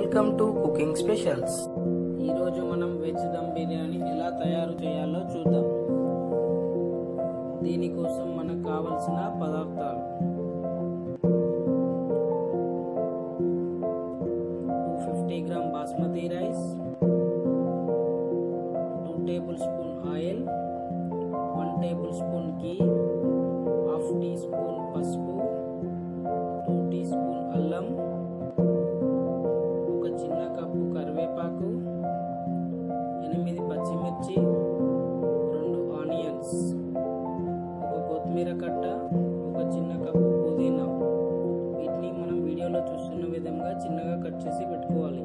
welcome to cooking specials ఈరోజు మనం veg dum biryani ఎలా తయారు చేయాలో చూద్దాం దీనికోసం మనకు కావలసిన పదార్థాలు two fifty gram basmati rice two tablespoon oil one tablespoon ghee half teaspoon పసుపు టూ టీ స్పూన్ అల్లం ఒక చిన్న కప్పు కరివేపాకు ఎనిమిది పచ్చిమిర్చి రెండు ఆనియన్స్ ఒక కొత్తిమీర కట్ట ఒక చిన్న కప్పు పుదీనా వీటిని మనం వీడియోలో చూస్తున్న విధంగా చిన్నగా కట్ చేసి పెట్టుకోవాలి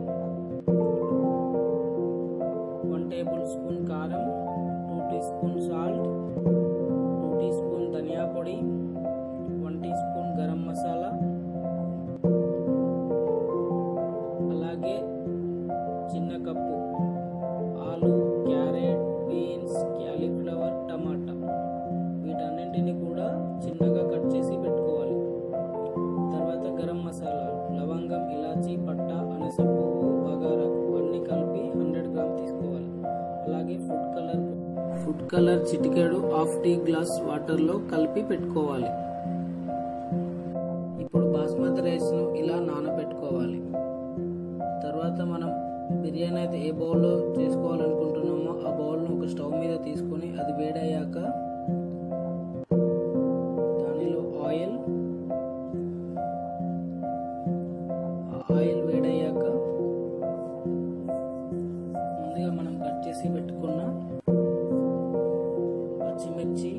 వన్ టేబుల్ స్పూన్ కారం two teaspoon salt two teaspoon ధనియా పొడి one teaspoon garam masala అలాగే చిన్న కప్పు ఆలు క్యారెట్ బీన్స్ క్యాలీఫ్లవర్ టమాటా వీటన్నింటిని కూడా చిన్నగా కట్ చేసి పెట్టుకోవాలి తర్వాత గరం మసాలా లవంగం ఇలాచీ పట్ట అనస పువ్వు బగారకు అన్ని కలిపి హండ్రెడ్ గ్రామ్ తీసుకోవాలి అలాగే ఫుడ్ కలర్ ఫుడ్ కలర్ చిటికెడు హాఫ్ టీ గ్లాస్ వాటర్లో కలిపి పెట్టుకోవాలి ఇప్పుడు బాస్మతి రైస్ను ఇలా నానబెట్టుకోవాలి తర్వాత మనం బిర్యానీ అయితే ఏ బౌల్లో చేసుకోవాలనుకుంటున్నామో ఆ బౌల్ను ఒక స్టవ్ మీద తీసుకొని అది వేడయ్యాక దానిలో ఆయిల్ ఆ ఆయిల్ వేడయ్యాక ముందుగా మనం కట్ చేసి పెట్టుకున్న పచ్చిమిర్చి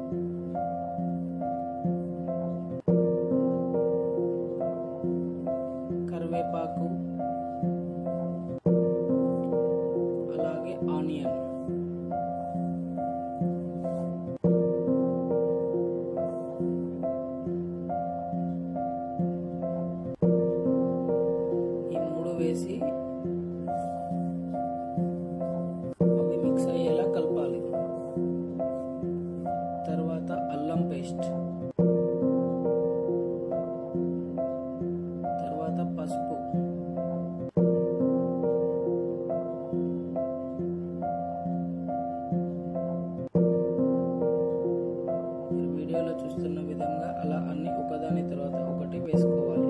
కరివేపాకు అలాగే ఆనియన్ ఈ మూడు వేసి అవి మిక్స్ అయ్యేలా కలపాలి తర్వాత అల్లం పేస్ట్ తర్వాత పసుపు మీరు వీడియోలో చూస్తున్న విధంగా అలా అన్ని ఒకదాని తర్వాత ఒకటి వేసుకోవాలి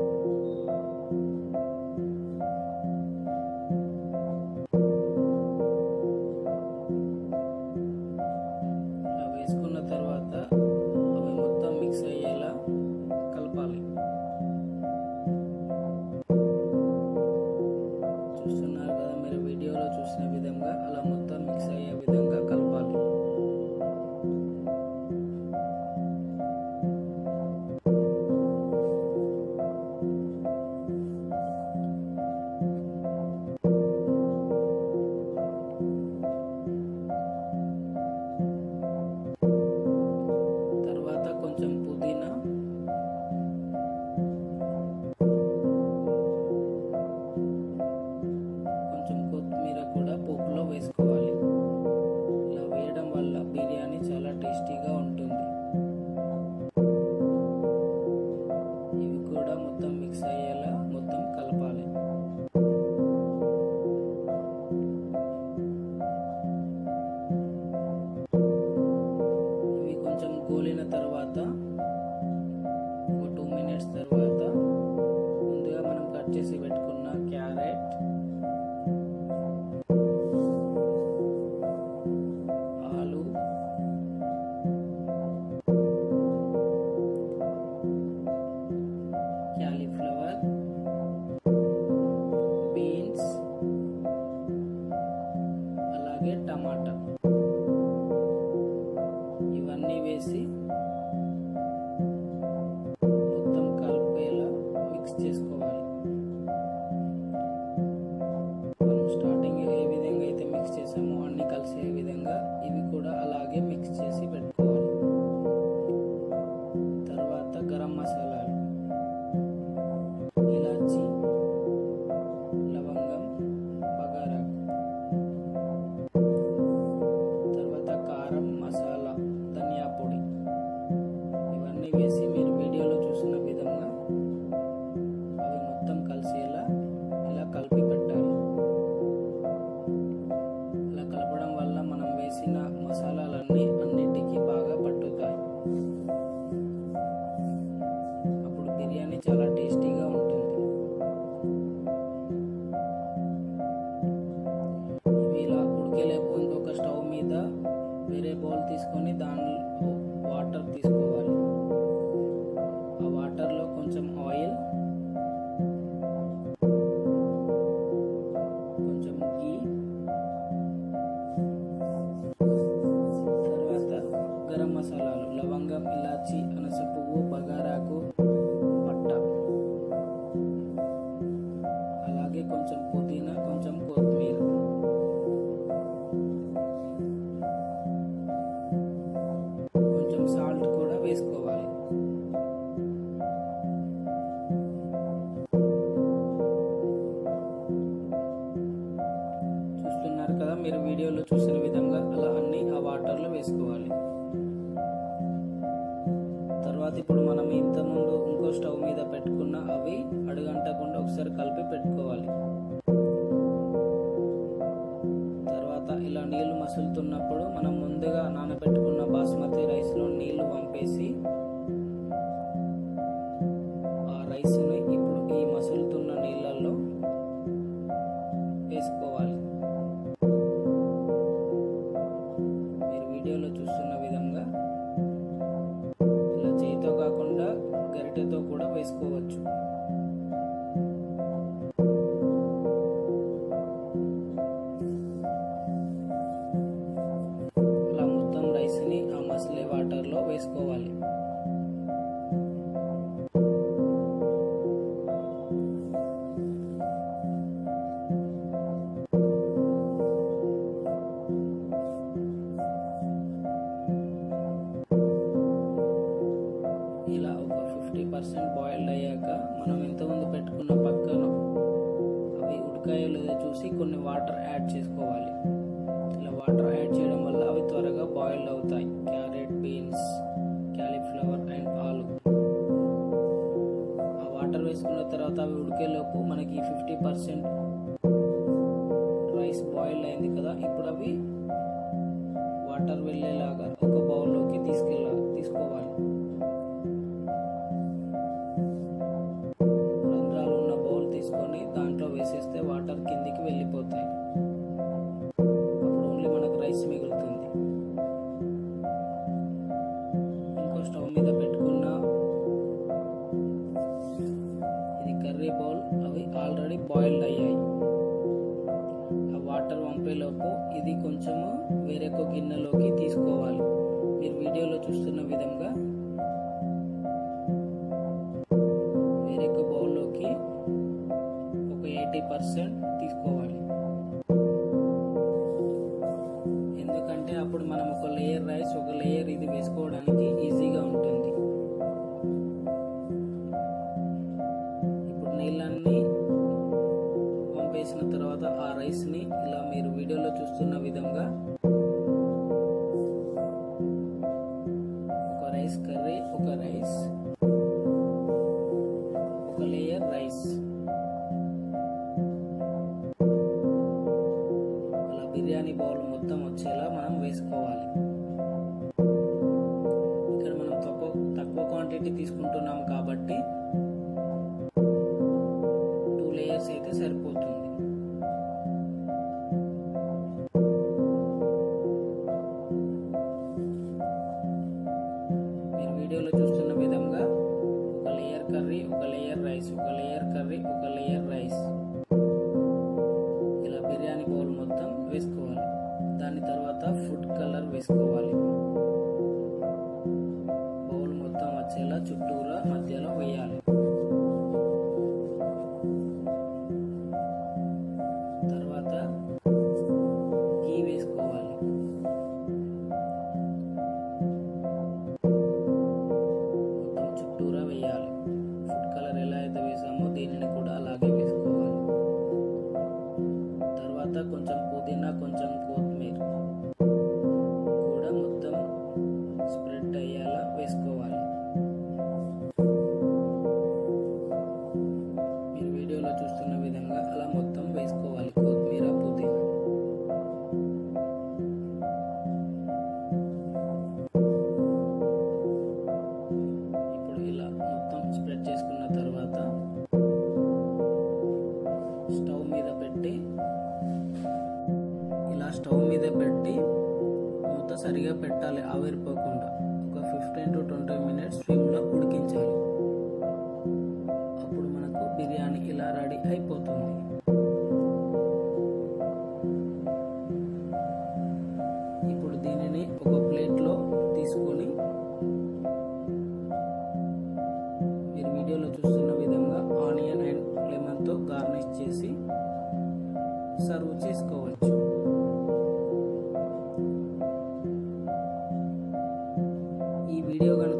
ఇలా వేసుకున్న తర్వాత అవి మొత్తం మిక్స్ అయ్యేలా కలపాలి చూస్తున్నారు కదా మీరు వీడియోలో చూసిన విధంగా అలా మొత్తం మిక్స్ అయ్యే విధంగా కలపాలి తర్వాత కొంచెం పుదీనా కొంచెం కొత్తిమీర కూడా పోపులో వేసుకోవాలి ఇలా వేయడం వల్ల బిర్యానీ చాలా టేస్టీగా ఉంటుంది ఇవి కూడా మొత్తం మిక్స్ అయ్యేలా మొత్తం కలపాలి ఇవి కొంచెం గోలిన తర్వాత ఒక టూ మినిట్స్ తర్వాత ముందుగా మనం కట్ చేసి పెట్టుకున్న క్యారెట్ ఆలు క్యాలీఫ్లవర్ బీన్స్ అలాగే టమాటా ఇవన్నీ వేసి మొత్తం కలిపేలా మిక్స్ చేసుకోవాలి మీరు వీడియోలో చూసిన విధంగా అలా అన్ని ఆ వాటర్లో వేసుకోవాలి తర్వాత ఇప్పుడు మనం ఇంతకుముందు ఇంకో స్టవ్ మీద పెట్టుకున్న అవి అడుగంటకుండా ఒకసారి కలిపి పెట్టుకోవాలి తర్వాత ఇలా నీళ్లు మసులుతున్నప్పుడు మనం ముందుగా నానబెట్టుకున్న బాస్మతి రైస్లో నీళ్లు పంపేసి ఆ రైస్ని ఇప్పుడు ఈ మసులుతున్న నీళ్ళల్లో వేసుకోవాలి మీరు వీడియోలో చూస్తున్న విధంగా ఇలా చేతితో కాకుండా గరిటెతో కూడా వేసుకోవచ్చు అలా మొత్తం రైస్ని ఆ మసలే వాటర్లో వేసుకోవాలి ఇలా ఒక ఫిఫ్టీ పర్సెంట్ బాయిల్డ్ అయ్యాక మనం ఎంతమంది పెట్టుకున్న పక్కన అవి ఉడకాయో లేదో చూసి కొన్ని వాటర్ యాడ్ చేసుకోవాలి ఇలా వాటర్ యాడ్ చేయడం వల్ల అవి త్వరగా బాయిల్డ్ అవుతాయి క్యారెట్ బీన్స్ క్యాలీఫ్లవర్ అండ్ ఆలు ఆ వాటర్ వేసుకున్న తర్వాత అవి ఉడికేలోపు మనకి ఫిఫ్టీ పర్సెంట్ రైస్ బాయిల్డ్ అయింది కదా ఇప్పుడు అవి వాటర్ వెళ్ళేలాగా ఒక బౌల్లోకి తీసుకెళ్ళ తీసుకోవాలి రంధ్రాలు ఉన్న బౌల్ తీసుకొని దాంట్లో వేసేస్తే వాటర్ కిందికి వెళ్ళిపోతాయి అప్పుడు ఓన్లీ మనకు రైస్ మిగులుతుంది ఇంకో స్టవ్ మీద పెట్టుకున్న ఇది కర్రీ బౌల్ అవి ఆల్రెడీ బాయిల్డ్ అయ్యాయి ఆ వాటర్ పంపేలోపు ఇది కొంచెము వేరొక గిన్నెలోకి తీసుకోవాలి మీరు వీడియోలో చూస్తున్న విధంగా వేరొక బౌల్లోకి ఒక ఎయిటీ పర్సెంట్ తీసుకోవాలి ఎందుకంటే అప్పుడు మనం ఒక లేయర్ రైస్ ఒక లేయర్ ఇది వేసుకోవడానికి ఈజీగా ఉంటుంది ఇప్పుడు నీళ్ళన్నీ పంపేసిన తర్వాత ఆ రైస్ని ఇలా మీరు వీడియోలో చూస్తున్న విధంగా ఒక రైస్ కర్రీ ఒక రైస్ ఒక లేయర్ రైస్ అలా బిర్యానీ బౌల్ మొత్తం వచ్చేలా మనం వేసుకోవాలి ఇక్కడ మనం తక్కువ తక్కువ క్వాంటిటీ తీసుకుంటున్నాం కాబట్టి టూ లేయర్స్ అయితే సరిపోతుంది మీరు వీడియోలో చూస్తున్న విధంగా ఒక లేయర్ కర్రీ ఒక లేయర్ రైస్ ఒక లేయర్ కర్రీ ఒక లేయర్ రైస్ ఇలా బిర్యానీ బౌల్ మొత్తం వేసుకోవాలి దాని తర్వాత ఫుడ్ కలర్ వేసుకోవాలి బౌల్ మొత్తం వచ్చేలా చుట్టూరా మధ్యలో వేయాలి తర్వాత గీ వేసుకోవాలి మొత్తం చుట్టూరా వేయాలి ఫుడ్ కలర్ ఎలా అయితే వేసామో దీనిని కూడా అలాగే వేసుకోవాలి తర్వాత కొంచెం పుదీనా కొంచెం కొత్తిమీర కూడా మొత్తం స్ప్రెడ్ అయ్యేలా వేసుకోవాలి మీరు వీడియోలో చూస్తున్న విధంగా అలా మొత్తం వేసుకోవాలి కొత్తిమీర పుదీనా ఇప్పుడు ఇలా మొత్తం స్ప్రెడ్ చేసుకున్న తర్వాత స్టవ్ మీద పెట్టి ఇలా స్టవ్ మీద పెట్టి మూత సరిగా పెట్టాలి ఆవిరిపోకుండా ఒక ఫిఫ్టీన్ టు ట్వంటీ మినిట్స్ స్ట్రీమ్లో ఉడికించాలి అప్పుడు మనకు బిర్యానీ ఇలా రెడీ అయిపోతుంది ఇప్పుడు దీనిని ఒక ప్లేట్లో తీసుకొని మీరు వీడియోలో చూస్తున్న విధంగా ఆనియన్ అండ్ లెమన్తో గార్నిష్ చేసి సర్వ్ చేసుకోవచ్చు ఈ వీడియో కనుక